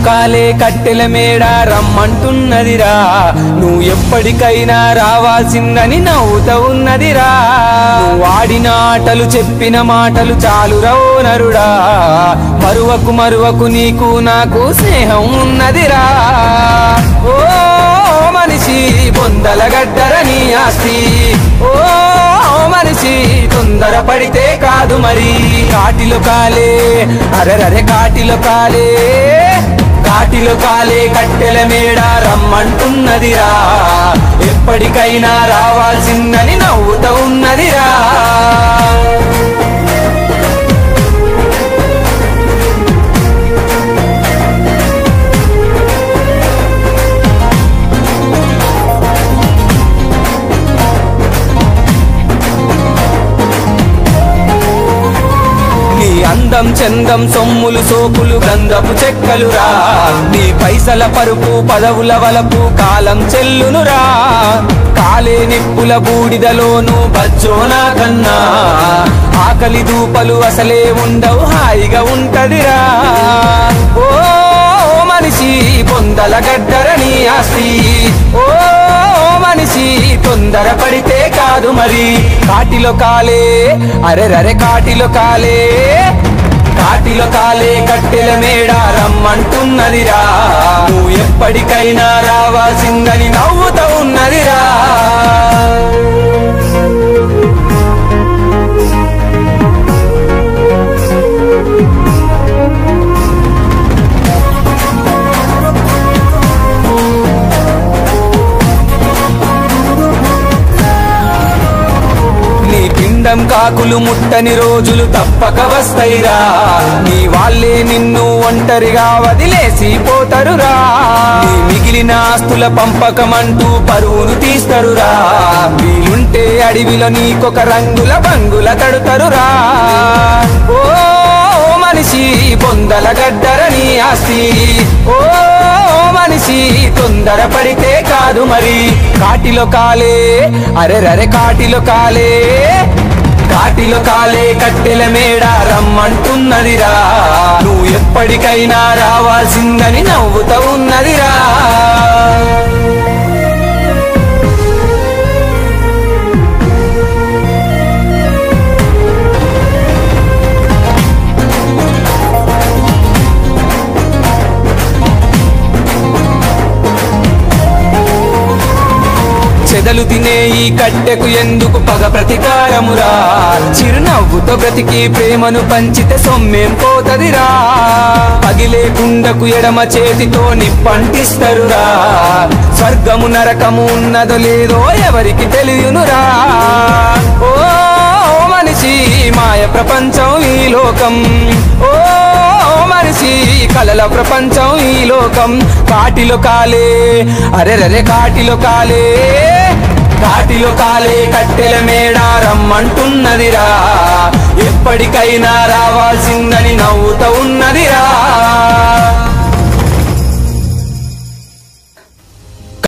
కాలే కట్టెల మేడ రమ్మంటున్నదిరా నువ్వు ఎప్పటికైనా రావాల్సిందని నవ్వుతా ఉన్నదిరా నువ్వు ఆడిన ఆటలు చెప్పిన మాటలు చాలు నరుడా మరువకు మరువకు నీకు నాకు స్నేహం ఉన్నదిరా ఓ మనిషి బొందల గడ్డర నీ ఆస్తి ఓ మనిషి తొందర పడితే కాదు మరి కాటిలో కాలే అరెరరే కాటిలో కాలే కాటిలో కాలే కట్టెల మేడ రమ్మంటున్నదిరా ఎప్పటికైనా రావాల్సిందని నవ్వుతా ఉన్నదిరా నీ అందం చందం సొమ్ములు సోకులు గంధపు చెక్కలురా నీ పైసల పరుపు పదవుల వలపు కాలం చెల్లునురా కాలే నిప్పుల బూడిదలోను బజ్జోనా కన్నా ఆకలి దూపలు అసలే ఉండవు హాయిగా ఉంటదిరా ఓ మనిషి పొందల గడ్డరని ఆస్తి ఓ మనిషి తొందర పడితే కాదు మరి కాటిలో కాలే అరెరరే కాటిలో కాలే కాటిలో కాలే కట్టెల మేడ రమ్మంటున్నదిరా నువ్వు ఎప్పటికైనా రావాల్సిందని నవ్వుతా ఉన్నదిరా నీ పిండం కాకులు ముట్టని రోజులు తప్పక వస్తాయిరా నీ వాళ్ళే నిన్ను ఒంటరిగా వదిలేసి పోతరురా నీ మిగిలిన ఆస్తుల పంపకమంటూ పరువును తీస్తరురా వీలుంటే అడవిలో నీకొక రంగుల బంగుల తడుతరురా ఓ మనిషి బొందల గడ్డరని ఆస్తి ఓ మనిషి తొందర పడితే కాదు మరి కాటిలో కాలే అరెరరే కాటిలో కాలే కాటిలో కాలే కట్టెల మేడ రమ్మంటున్నదిరా నువ్వు ఎప్పటికైనా రావాల్సిందని నవ్వుతా ఉన్నదిరా చెదలు తినే ఈ కట్టెకు ఎందుకు పగ ప్రతీకారమురా చిరునవ్వుతో బ్రతికి ప్రేమను పంచితే సొమ్మేం పోతదిరా పగిలే కుండకు ఎడమ చేతితో నిప్పంటిస్తరురా స్వర్గము నరకము ఉన్నదో లేదో ఎవరికి తెలియనురా ఓ మనిషి మాయ ప్రపంచం ఈ లోకం ఓ మనిషి కలల ప్రపంచం ఈ లోకం కాటిలో కాలే అరెరరే కాటిలో కాలే కాటిలో కాలే కట్టెల మేడ రమ్మంటున్నదిరా ఎప్పటికైనా రావాల్సిందని నవ్వుతా ఉన్నదిరా